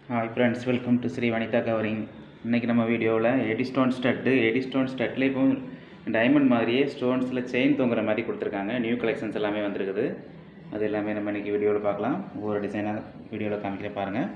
hi friends welcome to Sri Vanitha covering இன்றைக்கி நம்ம வீடியோவில் A D stone stud A D stone ஸ்டட்டில் இப்போ டைமண்ட் மாதிரியே ஸ்டோன்ஸில் செயின் தொங்குற மாதிரி கொடுத்துருக்காங்க நியூ கலெக்ஷன்ஸ் எல்லாமே வந்திருக்குது அது எல்லாமே நம்ம இன்றைக்கி வீடியோவில் பார்க்கலாம் ஒவ்வொரு டிசைனாக வீடியோவில் காமிக்கிறேன் பாருங்கள்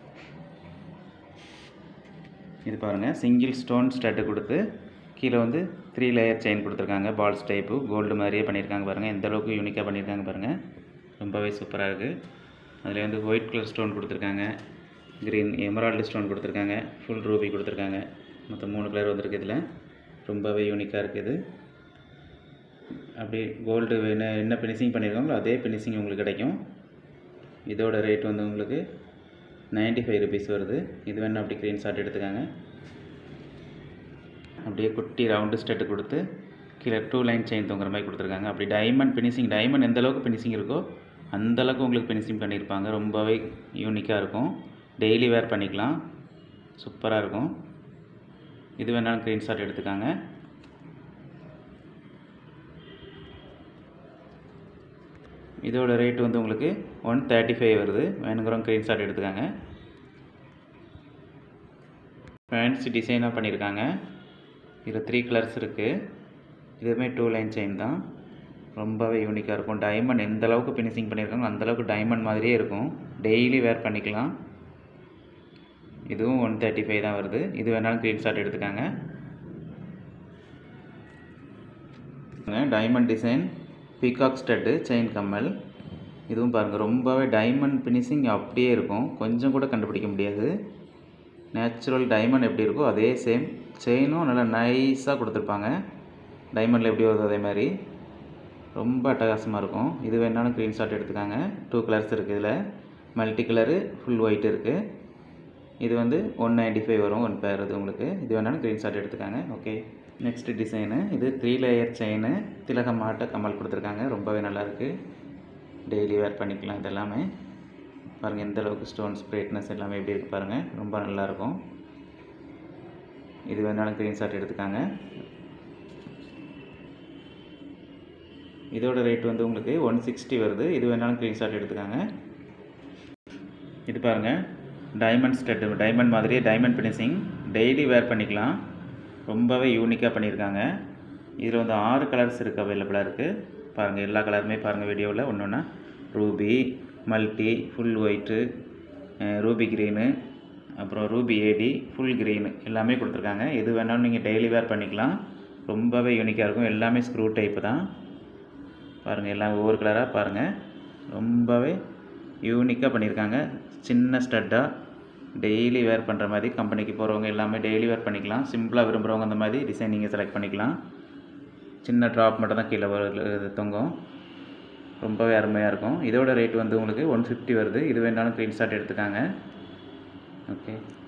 இது பாருங்கள் சிங்கிள் ஸ்டோன் ஸ்டட்டு கொடுத்து கீழே வந்து த்ரீ லேயர் செயின் கொடுத்துருக்காங்க பால்ஸ் டைப்பு கோல்டு மாதிரியே பண்ணியிருக்காங்க பாருங்கள் எந்த அளவுக்கு யூனிக்காக பண்ணியிருக்காங்க பாருங்கள் ரொம்பவே சூப்பராக இருக்குது அதில் வந்து ஒயிட் கலர் ஸ்டோன் கொடுத்துருக்காங்க க்ரீன் எமரால்டு ஸ்டோன் கொடுத்துருக்காங்க ஃபுல் ரூபி கொடுத்துருக்காங்க மொத்தம் மூணு கலர் வந்திருக்கு இதில் ரொம்பவே யூனிக்காக இருக்குது அப்படி கோல்டு என்ன என்ன ஃபினிஷிங் பண்ணியிருக்காங்களோ அதே ஃபினிஷிங் உங்களுக்கு கிடைக்கும் இதோட ரேட் வந்து உங்களுக்கு நைன்ட்டி ஃபைவ் ருபீஸ் வருது இது வேணால் அப்படி க்ரீன் ஷாட் எடுத்துக்காங்க அப்படியே குட்டி ரவுண்டு ஸ்டெட்டு கொடுத்து கீழே டூ லைன் செயின் தொங்குற மாதிரி கொடுத்துருக்காங்க அப்படி டைமண்ட் ஃபினிஷிங் டைமண்ட் எந்த அளவுக்கு ஃபினிஷிங் இருக்கோ அந்த அளவுக்கு உங்களுக்கு ஃபினிஷிங் பண்ணியிருப்பாங்க ரொம்பவே யூனிக்காக இருக்கும் டெய்லி வேர் பண்ணிக்கலாம் சூப்பராக இருக்கும் இது வேணாலும் க்ரீன் ஷாட் எடுத்துக்காங்க இதோட ரேட் வந்து உங்களுக்கு ஒன் தேர்ட்டி ஃபைவ் வருது வேணுங்கிறவங்க க்ரீன் ஷாட் எடுத்துக்காங்க ஃபேன்சி டிசைனாக பண்ணியிருக்காங்க இதில் த்ரீ கலர்ஸ் இருக்குது இதுவுமே டூ லைன் செயின் தான் ரொம்பவே யூனிக்காக இருக்கும் டைமண்ட் எந்த அளவுக்கு ஃபினிஷிங் பண்ணியிருக்காங்க அந்தளவுக்கு டைமண்ட் மாதிரியே இருக்கும் டெய்லி வேர் பண்ணிக்கலாம் இதுவும் ஒன் தேர்ட்டி ஃபைவ் தான் வருது இது வேணாலும் க்ரீன் ஷாட் எடுத்துக்காங்க diamond design peacock stud chain கம்மல் இதுவும் பாருங்கள் ரொம்பவே டைமண்ட் ஃபினிஷிங் அப்படியே இருக்கும் கொஞ்சம் கூட கண்டுபிடிக்க முடியாது நேச்சுரல் டைமண்ட் எப்படி இருக்கோ அதே சேம் செயினும் நல்லா நைஸாக கொடுத்துருப்பாங்க டைமண்டில் எப்படி வருதோ அதே மாதிரி ரொம்ப அட்டகாசமாக இருக்கும் இது வேணாலும் க்ரீன் ஷாட் எடுத்துக்காங்க டூ கலர்ஸ் இருக்குது இதில் மல்டி கலரு ஃபுல் ஒயிட் இருக்குது இது வந்து ஒன் நைன்ட்டி ஃபைவ் வரும் ஒன் பேர் இது உங்களுக்கு இது வேணாலும் க்ரீன் ஷாட் எடுத்துக்காங்க ஓகே நெக்ஸ்ட் டிசைனு இது த்ரீ லேயர் செயின் திலகமாட்ட கமல் கொடுத்துருக்காங்க ரொம்பவே நல்லாயிருக்கு டெய்லி வேர் பண்ணிக்கலாம் இது எல்லாமே பாருங்கள் எந்த அளவுக்கு ஸ்டோன்ஸ் பிரைட்னஸ் எல்லாமே எப்படி இருக்குது பாருங்கள் ரொம்ப நல்லாயிருக்கும் இது வேணாலும் க்ரீன் ஷாட் எடுத்துக்காங்க இதோட ரேட் வந்து உங்களுக்கு ஒன் சிக்ஸ்டி வருது இது வேணாலும் க்ரீன் ஷாட் எடுத்துக்காங்க இது பாருங்கள் டைமண்ட் ஸ்டெட் டைமண்ட் மாதிரியே டைமண்ட் ஃபினிஷிங் டெய்லி வேர் பண்ணிக்கலாம் ரொம்பவே யூனிக்காக பண்ணியிருக்காங்க இதில் வந்து ஆறு கலர்ஸ் இருக்குது அவைலபிளாக இருக்குது பாருங்கள் எல்லா கலருமே பாருங்கள் வீடியோவில் ஒன்று ஒன்றா ruby multi full white ruby green அப்புறம் ரூபி ஏடி ஃபுல் க்ரீனு எல்லாமே கொடுத்துருக்காங்க எது வேணாலும் நீங்கள் டெய்லி வேர் பண்ணிக்கலாம் ரொம்பவே யூனிக்காக இருக்கும் எல்லாமே ஸ்க்ரூ டைப்பு தான் பாருங்கள் எல்லாம் ஒவ்வொரு கலராக பாருங்கள் ரொம்பவே யூனிக்காக பண்ணியிருக்காங்க சின்ன ஸ்டட்டாக டெய்லி வேர் பண்ணுற மாதிரி கம்பெனிக்கு போகிறவங்க எல்லாமே டெய்லி வேர் பண்ணிக்கலாம் சிம்பிளாக விரும்புகிறவங்க அந்த மாதிரி டிசைன் நீங்கள் செலக்ட் பண்ணிக்கலாம் சின்ன ட்ராப் மட்டும் தான் கீழே வர தொங்கும் ரொம்பவே அருமையாக இருக்கும் இதோட ரேட் வந்து உங்களுக்கு ஒன் ஃபிஃப்டி வருது இது வேணாலும் க்ரீன் ஷாட் எடுத்துக்காங்க ஓகே